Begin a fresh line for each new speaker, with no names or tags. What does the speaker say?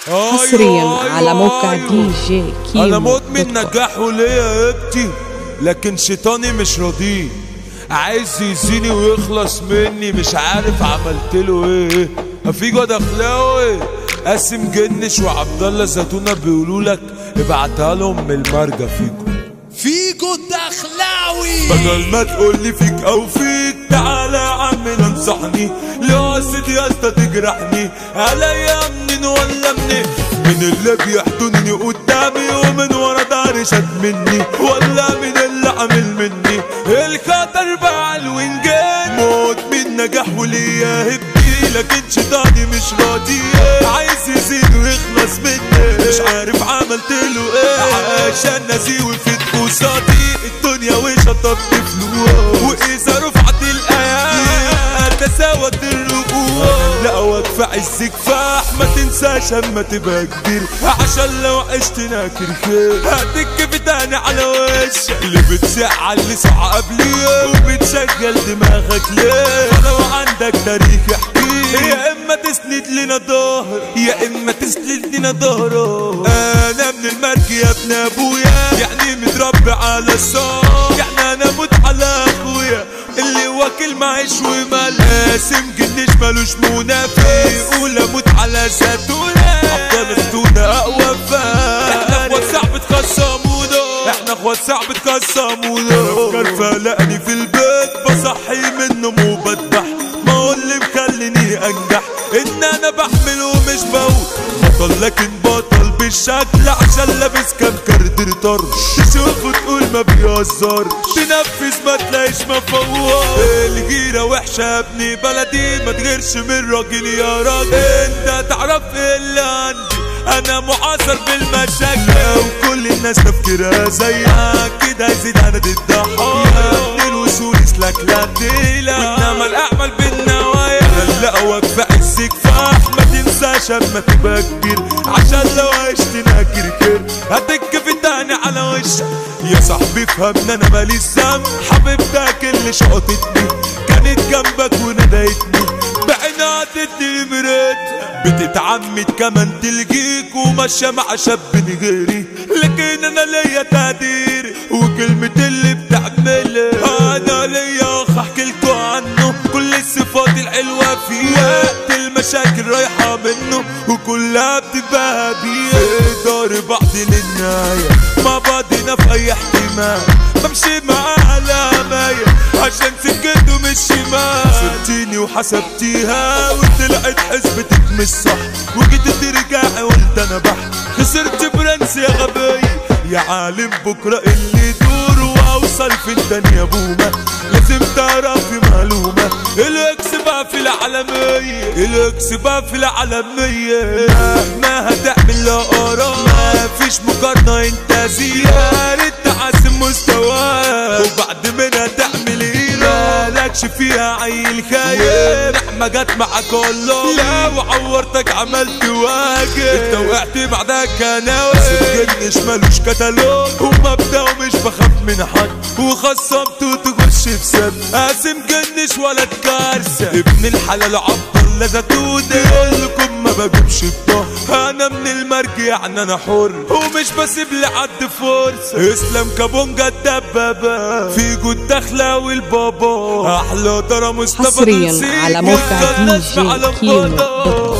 حصريا على موقع دي جي كيمو
انا مدمن
دوت كوم.
نجاح وليا هيبتي لكن شيطاني مش راضيه عايز يزيني ويخلص مني مش عارف عملت له ايه افيجو دخلاوي قاسم جنش وعبد الله زيتونه بيقولوا لك ابعتها لهم من المرجى فيجو
فيجو الدخلاوي
بدل ما تقول لي فيك او فيك تعالى يا عم ننصحني لو قصد يا اسطى تجرحني عليا منين ولا منين من اللي بيحضني قدامي ومن ورا ضهري شد مني ولا من اللي عامل مني الخطر بقى الوينجين موت من نجاح وليا هبتي لكن شيطاني مش راضي عايز يزيد ويخلص مني مش عارف عملت له ايه عشان نزيوي في قصادي الدنيا وشطبت فلوس واذا رفعت الايام تساوت الرؤوس لا واقفة عز كفاح ما تنساش اما تبقى كبير عشان لو عشت ناكر خير هتك في تاني على وشك اللي بتزعل اللي صح قبلي وبتشغل دماغك ليه لو عندك تاريخ احكيه يا اما تسند لنا ظهر يا اما تسند لنا ظهره انا من المرج يا ابن ابويا يعني متربي على الصار يعني انا موت على اخويا اللي واكل معيش ومال قاسم جنش مالوش منافس يقول اموت على زيتونة افضل فتونة اقوى فان احنا اخوات صعب تخصمونا احنا اخوات صعب تخصمونا افكار فلقني في البيت بصحي منه مو بذبح ما هو اللي مخليني انجح ان انا بحمل ومش بقول بطل لكن بطل بالشكل عشان لابس كام كاردر طرش تشوف وتقول ما بيهزر تنفذ ما تلاقيش مفوق الجيرة وحشة يا ابني بلدي ما تغيرش من راجل يا راجل انت تعرف ايه اللي عندي انا معاصر بالمشاكل وكل الناس تفكيرها زيها كده يزيد عدد الضحايا ابن الوصول يسلك لا تقيلة وانما الاعمال بالنوايا لا واقفة عز كفاح ما تنساش اما تبقى كبير عشان لو عشت ناكر كر هتك في تاني على وشك يا صاحبي فهم ان انا ماليش ذنب حبيبتك اللي شقطتني كانت جنبك وندايتني بعينها تدي مريت بتتعمد كمان تلقيك وماشية مع شاب غيري لكن انا ليا تقدير وكلمة اللي بتعملها انا ليا اخ احكي لكم عنه كل الصفات الحلوة فيه وقت المشاكل رايحة منه وكلها بتبقى بيه دار بعض للنهاية مع بعضنا في اي احتمال بمشي معاه على ماية عشان سكته مش شمال سبتيني وحسبتيها وطلعت حسبتك مش صح وجيت ترجعي قلت انا بح خسرت برنس يا غبي يا عالم بكرة اللي يدور واوصل في الدنيا بومة لازم تعرفي معلومة الاكس بقى في العالمية الاكس بقى في العالمية مهما هتعمل لا ارى ما فيش مقارنة انت زيها انت عاسم مستواك وبعد منها تعمل ايه مالكش فيها عيل خايب لحمة جت معاك والله لا وعورتك عملت واجب انت وقعت بعدك انا واقف مالوش كتالوج ومبدأ ومش بخاف من حد وخصمته تخش في سب قاسم جنش ولا كارثة ابن الحلال عبد الله زيتون يقول لكم ما بجيبش الظهر انا من المرج يعني انا حر ومش بسيب لحد فرصة اسلام كابونجا الدبابة في جود داخلة والبابا احلى ترى مصطفى
حصرياً
تنسيق
على موقع
والخلاص
دي جي
على
كيمو
الفضاء.
دوت كوم.